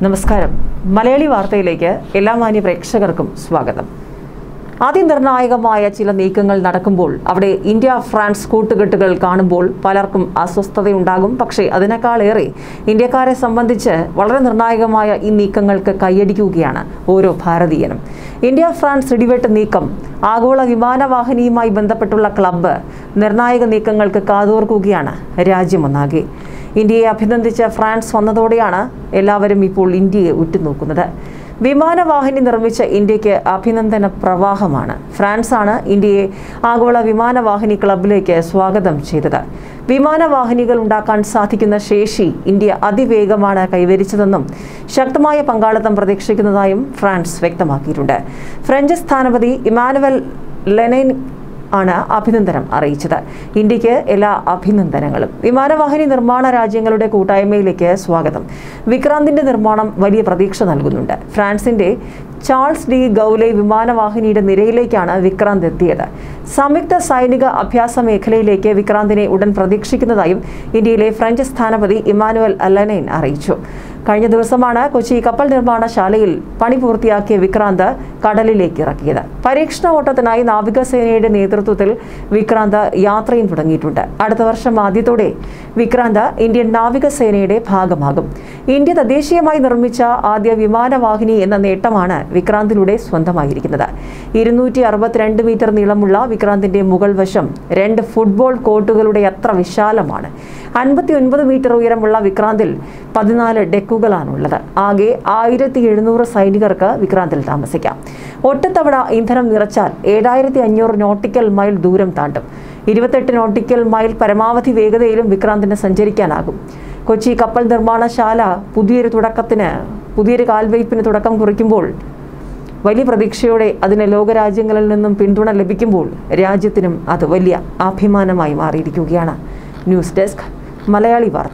നമസ്കാരം മലയാളി വാർത്തയിലേക്ക് എല്ലാ മാന്യ പ്രേക്ഷകർക്കും സ്വാഗതം അതിനിർണായകമായ ചില നീക്കങ്ങൾ നടക്കുമ്പോൾ അവിടെ ഇന്ത്യ ഫ്രാൻസ് കൂട്ടുകെട്ടുകൾ കാണുമ്പോൾ പലർക്കും അസ്വസ്ഥതയുണ്ടാകും പക്ഷേ അതിനേക്കാളേറെ ഇന്ത്യക്കാരെ സംബന്ധിച്ച് വളരെ നിർണായകമായ ഈ നീക്കങ്ങൾക്ക് കൈയടിക്കുകയാണ് ഓരോ ഭാരതീയനും ഇന്ത്യ ഫ്രാൻസ് ഇടിവെട്ട് നീക്കം ആഗോള വിമാനവാഹിനിയുമായി ബന്ധപ്പെട്ടുള്ള ക്ലബ്ബ് നിർണായക നീക്കങ്ങൾക്ക് കാതോർക്കുകയാണ് രാജ്യമൊന്നാകെ ഇന്ത്യയെ അഭിനന്ദിച്ച ഫ്രാൻസ് വന്നതോടെയാണ് എല്ലാവരും ഇപ്പോൾ ഇന്ത്യയെ ഉറ്റുനോക്കുന്നത് വിമാനവാഹിനി നിർമ്മിച്ച ഇന്ത്യക്ക് അഭിനന്ദന പ്രവാഹമാണ് ഫ്രാൻസാണ് ഇന്ത്യയെ ആഗോള വിമാനവാഹിനി ക്ലബിലേക്ക് സ്വാഗതം ചെയ്തത് വിമാനവാഹിനികൾ ഉണ്ടാക്കാൻ സാധിക്കുന്ന ശേഷി ഇന്ത്യ അതിവേഗമാണ് കൈവരിച്ചതെന്നും ശക്തമായ പങ്കാളിത്തം പ്രതീക്ഷിക്കുന്നതായും ഫ്രാൻസ് വ്യക്തമാക്കിയിട്ടുണ്ട് ഫ്രഞ്ച് സ്ഥാനപതി ഇമാനുവൽ ലെനൈൻ ആണ് അഭിനന്ദനം അറിയിച്ചത് ഇന്ത്യക്ക് എല്ലാ അഭിനന്ദനങ്ങളും വിമാനവാഹിനി നിർമ്മാണ രാജ്യങ്ങളുടെ കൂട്ടായ്മയിലേക്ക് സ്വാഗതം വിക്രാന്തിന്റെ നിർമ്മാണം വലിയ പ്രതീക്ഷ നൽകുന്നുണ്ട് ഫ്രാൻസിന്റെ ചാൾസ് ഡി ഗൗലെ വിമാനവാഹിനിയുടെ നിരയിലേക്കാണ് വിക്രാന്ത് എത്തിയത് സംയുക്ത സൈനിക അഭ്യാസ മേഖലയിലേക്ക് വിക്രാന്തിനെ ഉടൻ പ്രതീക്ഷിക്കുന്നതായും ഇന്ത്യയിലെ ഫ്രഞ്ച് സ്ഥാനപതി ഇമാനുവൽ അല്ലനൈൻ അറിയിച്ചു കഴിഞ്ഞ ദിവസമാണ് കൊച്ചി കപ്പൽ നിർമ്മാണശാലയിൽ പണി പൂർത്തിയാക്കിയ വിക്രാന്ത് കടലിലേക്ക് ഇറക്കിയത് പരീക്ഷണ ഓട്ടത്തിനായി നാവികസേനയുടെ നേതൃത്വത്തിൽ വിക്രാന്ത് യാത്രയും തുടങ്ങിയിട്ടുണ്ട് അടുത്ത വർഷം ആദ്യത്തോടെ വിക്രാന്ത് ഇന്ത്യൻ നാവികസേനയുടെ ഭാഗമാകും ഇന്ത്യ തദ്ദേശീയമായി നിർമ്മിച്ച ആദ്യ വിമാനവാഹിനി എന്ന നേട്ടമാണ് വിക്രാന്തിലൂടെ സ്വന്തമായിരിക്കുന്നത് ഇരുന്നൂറ്റി അറുപത്തിരണ്ട് മീറ്റർ നീളമുള്ള വിക്രാന്തിന്റെ മുകൾ വശം രണ്ട് ഫുട്ബോൾ കോർട്ടുകളുടെ അത്ര വിശാലമാണ് അൻപത്തി ഒൻപത് മീറ്റർ ഉയരമുള്ള വിക്രാന്തിൽ പതിനാല് ഡെക്കുകളാണുള്ളത് ആകെ ആയിരത്തി എഴുന്നൂറ് സൈനികർക്ക് വിക്രാന്തിൽ താമസിക്കാം ഒറ്റത്തവണ ഇന്ധനം നിറച്ചാൽ ഏഴായിരത്തി അഞ്ഞൂറ് നോട്ടിക്കൽ മൈൽ ദൂരം താണ്ടും ഇരുപത്തെട്ട് നോട്ടിക്കൽ മൈൽ പരമാവധി വേഗതയിലും വിക്രാന്തിന് സഞ്ചരിക്കാനാകും കൊച്ചി കപ്പൽ നിർമ്മാണശാല പുതിയൊരു തുടക്കത്തിന് പുതിയൊരു കാൽവയ്പ്പിന് തുടക്കം കുറിക്കുമ്പോൾ വലിയ പ്രതീക്ഷയോടെ അതിന് ലോകരാജ്യങ്ങളിൽ നിന്നും പിന്തുണ ലഭിക്കുമ്പോൾ രാജ്യത്തിനും അത് വലിയ അഭിമാനമായി മാറിയിരിക്കുകയാണ് ന്യൂസ് ഡെസ്ക് മലയാളി വാർത്ത